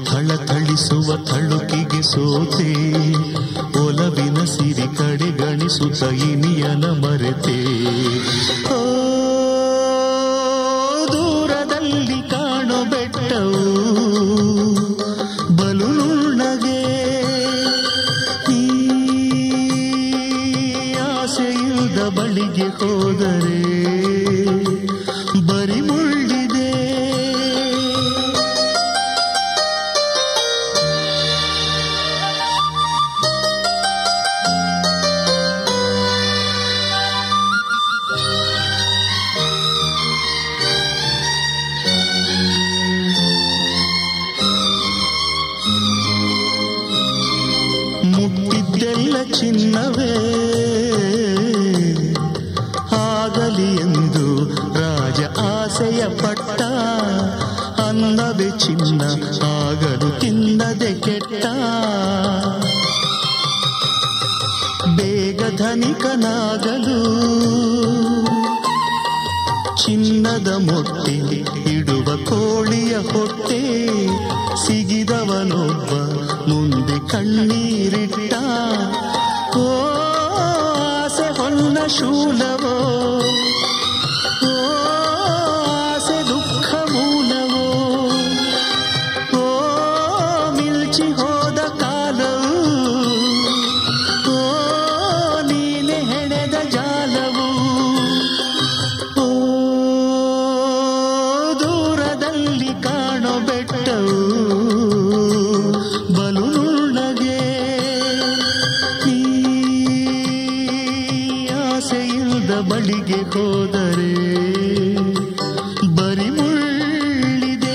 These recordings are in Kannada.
ಥಳಥಳಿಸುವ ಥಳುಕಿಗೆ ಸೋತೆ ಒಲವಿನ ಸಿರಿ ಕಡೆ ಗಣಿಸುತ್ತ ಇನಿಯನ ಮರೆತೆ ಓ ದೂರದಲ್ಲಿ ಕಾಣೋ ಬೆಟ್ಟವು ಬಲು ನುಣ್ಣಗೆ ಈ ಆಸೆಯಿಲ್ಲದ ಬಳಿಗೆ ಹೋದರೆ ಬರಿ ಮುಳ್ಳಿದೆ ಮುಟ್ಟಿದ್ದೆಲ್ಲ ಚಿನ್ನವೇ ಆಗಲಿ ಎಂದು ರಾಜ ಆಸೆಯ ಪಟ್ಟ ಅನ್ನವೇ ಚಿನ್ನ ಆಗಲು ತಿನ್ನದೆ ಕೆಟ್ಟ ಬೇಗ ಧನಿಕನಾಗಲು ಚಿನ್ನದ ಮೊಟ್ಟೆ ಇಡುವ ಕೋಳಿಯ ಹೊಟ್ಟೆ ಸಿಗಿದವನೊಬ್ಬ ಮುಂದೆ ಕಣ್ಣೀರಿಟ್ಟ ಓ ಆಸೆ ಹೊನ್ನ ಶೂಲವೋ ಓ ಆಸೆ ದುಃಖ ಮೂಲವೋ ಓ ಮಿಲ್ಚಿ ಹೋದ ಕಾಲವು ಓ ನೀನೆ ಹೆಣೆದ ಜಾಲವು ಓ ದೂರದಲ್ಲಿ ಕಾಣೋ ಬೆಟ್ಟವು ಬಲು ನುಣ್ಣಗೆ ಈ ಆಸೆಯಿಲ್ಲದ ಬಳಿಗೆ ಹೋದರೆ ಬರಿ ಮುಳ್ಳಿದೆ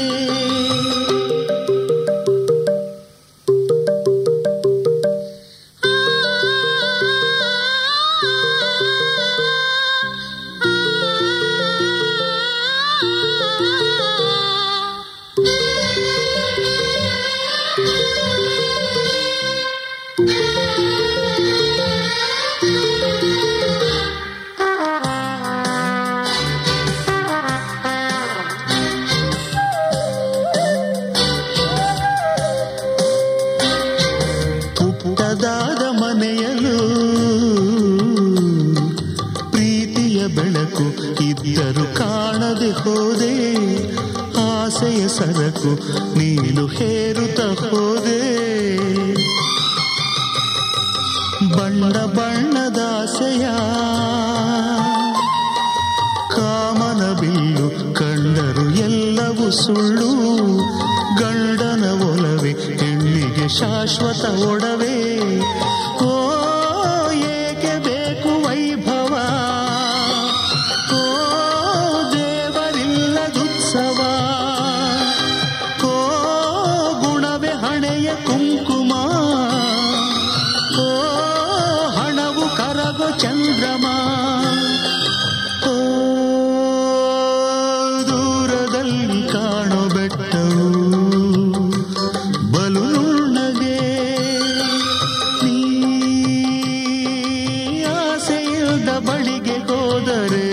ಪುಟ್ಟದಾದ ಮನೆಯಲು ಪ್ರೀತಿಯ ಬೆಳಕು ಇದ್ದರು ಕಾಣದೆ ಹೋದೆ ಆಸೆಯ ಸರಕು ನೀನು ಹೇರುತ್ತ ಹೋದೆ ಬಣ್ಣ ಬಣ್ಣದ ಆಸೆಯ ಕಾಮನ ಬಿಲ್ಲು ಕಂಡರು ಎಲ್ಲವೂ ಸುಳ್ಳು ಗಂಡನ ಒಲವೆ ಹೆಣ್ಣಿಗೆ ಶಾಶ್ವತ ಒಡವೆ ಓ ಏಕೆ ಬೇಕು ವೈಭವ ಓ ದೇವರಿಲ್ಲದುತ್ಸವ ಓ ಗುಣವೇ ಹಣೆಯ ಕುಂಕುಮ ಓ ಹಣವು ಕರಗೋ ಚಂದ್ರಮ ಓ ದೂರದಲ್ಲಿ ಕಾಣೋ ಬೆಟ್ಟವು ಬಲು ನುಣ್ಣಗೆ ನೀ ಆಸೆಯಿಲ್ಲದ ಬಳಿಗೆ ಹೋದರೆ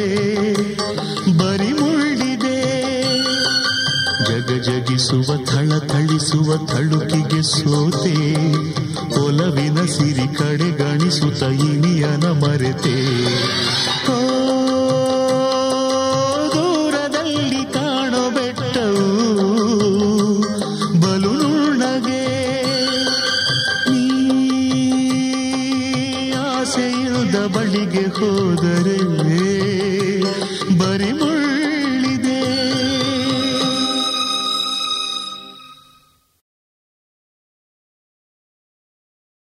ಬರಿ ಮುಳ್ಳಿದೆ ಜಗ ಜಗಿಸುವ ಥಳ ಥಳಿಸುವ ಥಳುಕಿಗೆ ಸೋತೆ ಒಲವಿನ ಸಿರಿ ಕಡೆ ಗಣಿಸುತ್ತ ಇನಿಯನ ಮರೆತೆ ಓ